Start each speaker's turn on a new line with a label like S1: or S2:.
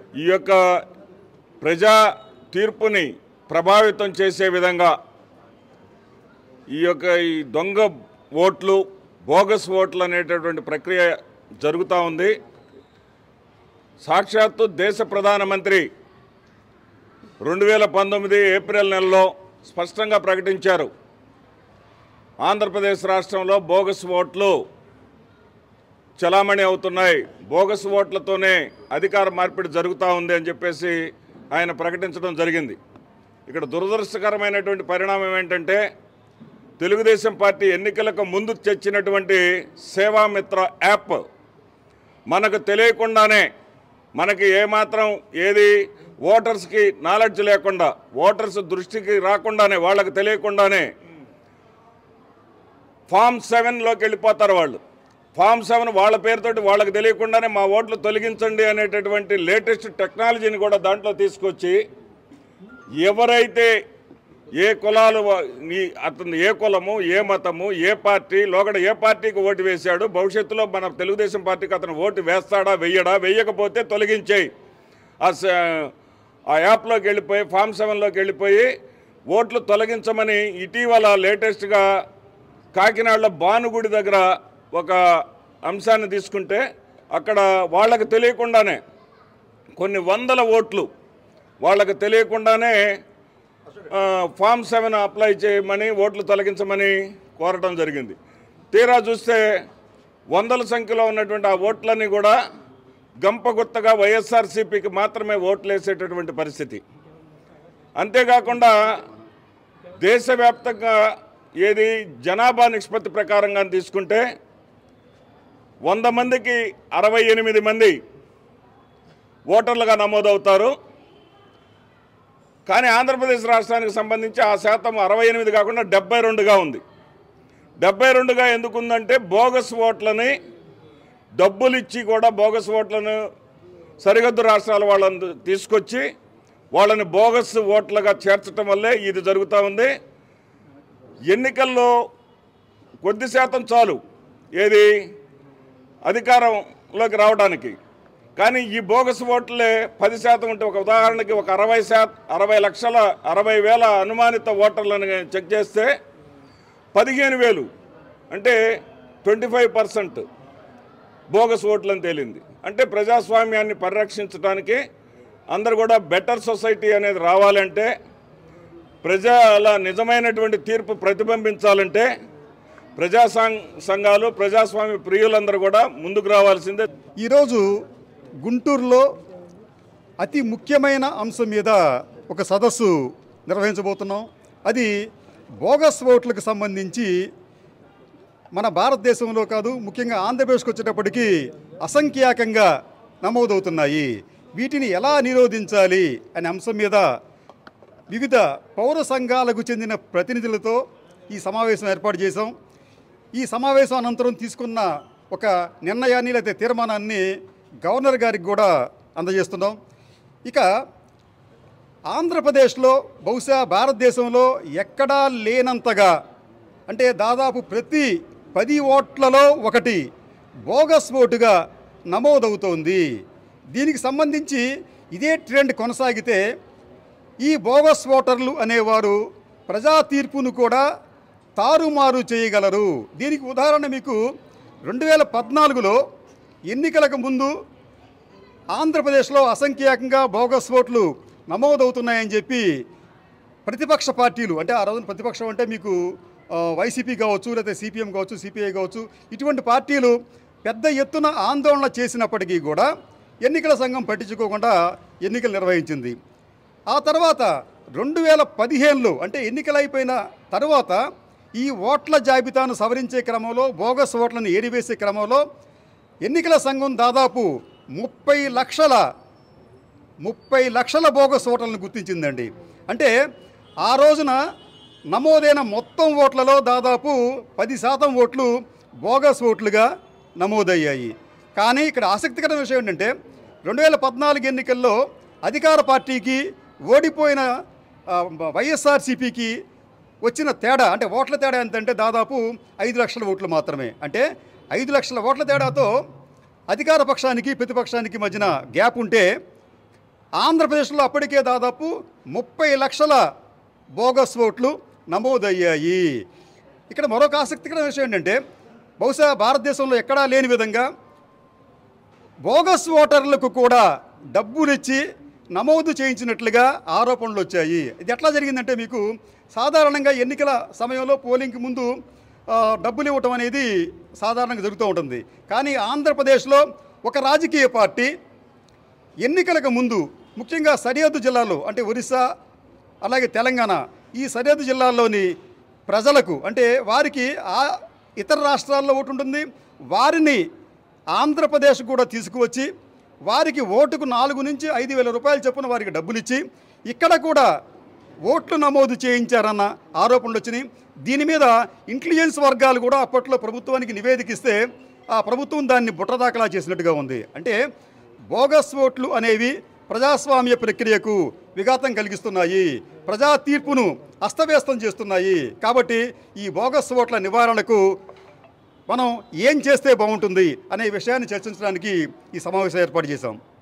S1: ఈ యొక్క ప్రజా తీర్పుని ప్రభావితం చేసే విధంగా ఈ యొక్క ఈ దొంగ ఓట్లు బోగస్ ఓట్లు అనేటటువంటి ప్రక్రియ జరుగుతూ ఉంది సాక్షాత్తు దేశ ప్రధానమంత్రి రెండు వేల పంతొమ్మిది ఏప్రిల్ నెలలో స్పష్టంగా ప్రకటించారు ఆంధ్రప్రదేశ్ రాష్ట్రంలో బోగస్ ఓట్లు చలామణి అవుతున్నాయి బోగస్ ఓట్లతోనే అధికార మార్పిడి జరుగుతూ ఉంది అని చెప్పేసి ఆయన ప్రకటించడం జరిగింది ఇక్కడ దురదృష్టకరమైనటువంటి పరిణామం ఏంటంటే తెలుగుదేశం పార్టీ ఎన్నికలకు ముందు తెచ్చినటువంటి సేవామిత్ర యాప్ మనకు తెలియకుండానే మనకి ఏమాత్రం ఏది ఓటర్స్కి నాలెడ్జ్ లేకుండా ఓటర్స్ దృష్టికి రాకుండానే వాళ్ళకి తెలియకుండానే ఫామ్ సెవెన్లోకి వెళ్ళిపోతారు వాళ్ళు ఫామ్ సెవెన్ వాళ్ళ పేరుతోటి వాళ్ళకి తెలియకుండానే మా ఓట్లు తొలగించండి అనేటటువంటి లేటెస్ట్ టెక్నాలజీని కూడా దాంట్లో తీసుకొచ్చి ఎవరైతే ఏ కులాలు వా- నీ అతను ఏ కులము ఏ మతము ఏ పార్టీ లోగడ ఏ పార్టీకి ఓటు వేశాడు భవిష్యత్తులో మన తెలుగుదేశం పార్టీకి అతను ఓటు వేస్తాడా వెయ్యడా వెయ్యకపోతే తొలగించేయి ఆ స- ఆ యాప్లోకి వెళ్ళిపోయి ఫామ్ సెవెన్లోకి వెళ్ళిపోయి ఓట్లు తొలగించమని ఇటీవల లేటెస్ట్గా కాకినాడలో భానుగుడి దగ్గర ఒక అంశాన్ని తీసుకుంటే అక్కడ వాళ్ళకి తెలియకుండానే కొన్ని వందల ఓట్లు వాళ్ళకి తెలియకుండానే ఆ, ఫామ్ సెవెన్ అప్లై చేయమని ఓట్లు తొలగించమని కోరటం జరిగింది తీరా చూస్తే వందల సంఖ్యలో ఉన్నటువంటి ఆ ఓట్లన్నీ కూడా గంపగుత్తగా వైఎస్ఆర్సీపీకి మాత్రమే ఓట్లు వేసేటటువంటి పరిస్థితి అంతేకాకుండా దేశవ్యాప్తంగా ఏది జనాభా నిష్పత్తి ప్రకారంగా తీసుకుంటే వంద మందికి అరవై ఎనిమిది మంది ఓటర్లుగా నమోదవుతారు కానీ ఆంధ్రప్రదేశ్ రాష్ట్రానికి సంబంధించి ఆ శాతం అరవై ఎనిమిది కాకుండా డెబ్బై రెండుగా ఉంది డెబ్బై రెండుగా ఎందుకుందంటే బోగస్ ఓట్లని డబ్బులు ఇచ్చి కూడా బోగస్ ఓట్లను సరిహద్దు రాష్ట్రాల వాళ్ళని తీసుకొచ్చి వాళ్ళని బోగస్ ఓట్లుగా చేర్చడం వల్లే ఇది జరుగుతూ ఉంది ఎన్నికల్లో కొద్ది శాతం చాలు ఏది అధికారంలోకి రావడానికి కానీ ఈ బోగస్ ఓట్లే పది శాతం ఉంటే ఒక ఉదాహరణకి ఒక అరవై శాత అరవై లక్షల అరవై వేల అనుమానిత ఓటర్లను చెక్ చేస్తే పదిహేను వేలు అంటే ట్వంటీ ఫైవ్ పర్సెంట్ బోగస్ ఓట్లని తేలింది అంటే ప్రజాస్వామ్యాన్ని పరిరక్షించడానికి అందరు కూడా బెటర్ సొసైటీ అనేది రావాలంటే ప్రజల నిజమైనటువంటి తీర్పు ప్రతిబింబించాలంటే ప్రజా సం- సంఘాలు ప్రజాస్వామ్య ప్రియులందరూ కూడా ముందుకు రావాల్సిందే
S2: ఈరోజు గుంటూరులో అతి ముఖ్యమైన అంశం మీద ఒక సదస్సు నిర్వహించబోతున్నాం అది బోగస్ ఓట్లకు సంబంధించి మన భారతదేశంలో కాదు ముఖ్యంగా ఆంధ్రప్రదేశ్కి వచ్చేటప్పటికి అసంఖ్యాకంగా నమోదవుతున్నాయి వీటిని ఎలా నిరోధించాలి అనే అంశం మీద వివిధ పౌర సంఘాలకు చెందిన ప్రతినిధులతో ఈ సమావేశం ఏర్పాటు చేశాం ఈ సమావేశం అనంతరం తీసుకున్న ఒక నిర్ణయాన్ని లేకపోతే తీర్మానాన్ని గవర్నర్ గారికి కూడా అందజేస్తున్నాం ఇక ఆంధ్రప్రదేశ్లో బహుశా భారతదేశంలో ఎక్కడా లేనంతగా అంటే దాదాపు ప్రతి పది ఓట్లలో ఒకటి బోగస్ ఓటుగా నమోదవుతోంది దీనికి సంబంధించి ఇదే ట్రెండ్ కొనసాగితే ఈ బోగస్ ఓటర్లు అనేవారు ప్రజా తీర్పును కూడా తారుమారు చేయగలరు దీనికి ఉదాహరణ మీకు రెండు వేల పద్నాలుగులో ఎన్నికలకు ముందు ఆంధ్రప్రదేశ్లో అసంఖ్యాకంగా బోగస్ ఓట్లు నమోదవుతున్నాయని చెప్పి ప్రతిపక్ష పార్టీలు అంటే ఆ రోజున ప్రతిపక్షం అంటే మీకు ఆ, వైసీపీ కావచ్చు లేదా సిపిఎం కావచ్చు సిపిఐ కావచ్చు ఇటువంటి పార్టీలు పెద్ద ఎత్తున ఆందోళన చేసినప్పటికీ కూడా ఎన్నికల సంఘం పట్టించుకోకుండా ఎన్నికలు నిర్వహించింది ఆ తర్వాత రెండు వేల పదిహేనులో అంటే ఎన్నికలైపోయిన తర్వాత ఈ ఓట్ల జాబితాను సవరించే క్రమంలో బోగస్ ఓట్లను ఏరివేసే క్రమంలో ఎన్నికల సంఘం దాదాపు ముప్పై లక్షల ముప్పై లక్షల బోగస్ ఓట్లను గుర్తించిందండి అంటే ఆ రోజున నమోదైన మొత్తం ఓట్లలో దాదాపు పది శాతం ఓట్లు బోగస్ ఓట్లుగా నమోదయ్యాయి కానీ ఇక్కడ ఆసక్తికరమైన విషయం ఏంటంటే రెండు వేల పద్నాలుగు ఎన్నికల్లో అధికార పార్టీకి ఓడిపోయిన ఆ, వైఎస్ఆర్సీపీకి వచ్చిన తేడా అంటే ఓట్ల తేడా ఎంతంటే దాదాపు ఐదు లక్షల ఓట్లు మాత్రమే అంటే ఐదు లక్షల ఓట్ల తేడాతో అధికార పక్షానికి ప్రతిపక్షానికి మధ్యన గ్యాప్ ఉంటే ఆంధ్రప్రదేశ్లో అప్పటికే దాదాపు ముప్పై లక్షల బోగస్ ఓట్లు నమోదయ్యాయి ఇక్కడ మరొక ఆసక్తికరమైన విషయం ఏంటంటే బహుశా భారతదేశంలో ఎక్కడా లేని విధంగా బోగస్ ఓటర్లకు కూడా డబ్బులిచ్చి నమోదు చేయించినట్లుగా ఆరోపణలు వచ్చాయి ఇది ఎట్లా జరిగిందంటే మీకు సాధారణంగా ఎన్నికల సమయంలో పోలింగ్కి ముందు ఆ, డబ్బులు ఇవ్వటం అనేది సాధారణంగా జరుగుతూ ఉంటుంది కానీ ఆంధ్రప్రదేశ్లో ఒక రాజకీయ పార్టీ ఎన్నికలకు ముందు ముఖ్యంగా సరిహద్దు జిల్లాలో అంటే ఒరిస్సా అలాగే తెలంగాణ ఈ సరిహద్దు జిల్లాల్లోని ప్రజలకు అంటే వారికి ఆ ఇతర రాష్ట్రాల్లో ఓటు ఉంటుంది వారిని ఆంధ్రప్రదేశ్ కూడా తీసుకువచ్చి వారికి ఓటుకు నాలుగు నుంచి ఐదు వేల రూపాయలు చొప్పున వారికి డబ్బులు ఇచ్చి ఇక్కడ కూడా ఓట్లు నమోదు చేయించారన్న ఆరోపణలు వచ్చినాయి దీని మీద ఇంటెలిజెన్స్ వర్గాలు కూడా అప్పట్లో ప్రభుత్వానికి నివేదిక ఇస్తే ఆ ప్రభుత్వం దాన్ని బుట్టదాఖలా చేసినట్టుగా ఉంది అంటే బోగస్ ఓట్లు అనేవి ప్రజాస్వామ్య ప్రక్రియకు విఘాతం కలిగిస్తున్నాయి ప్రజా తీర్పును అస్తవ్యస్తం చేస్తున్నాయి కాబట్టి ఈ బోగస్ ఓట్ల నివారణకు మనం ఏం చేస్తే బాగుంటుంది అనే విషయాన్ని చర్చించడానికి ఈ సమావేశం ఏర్పాటు చేశాం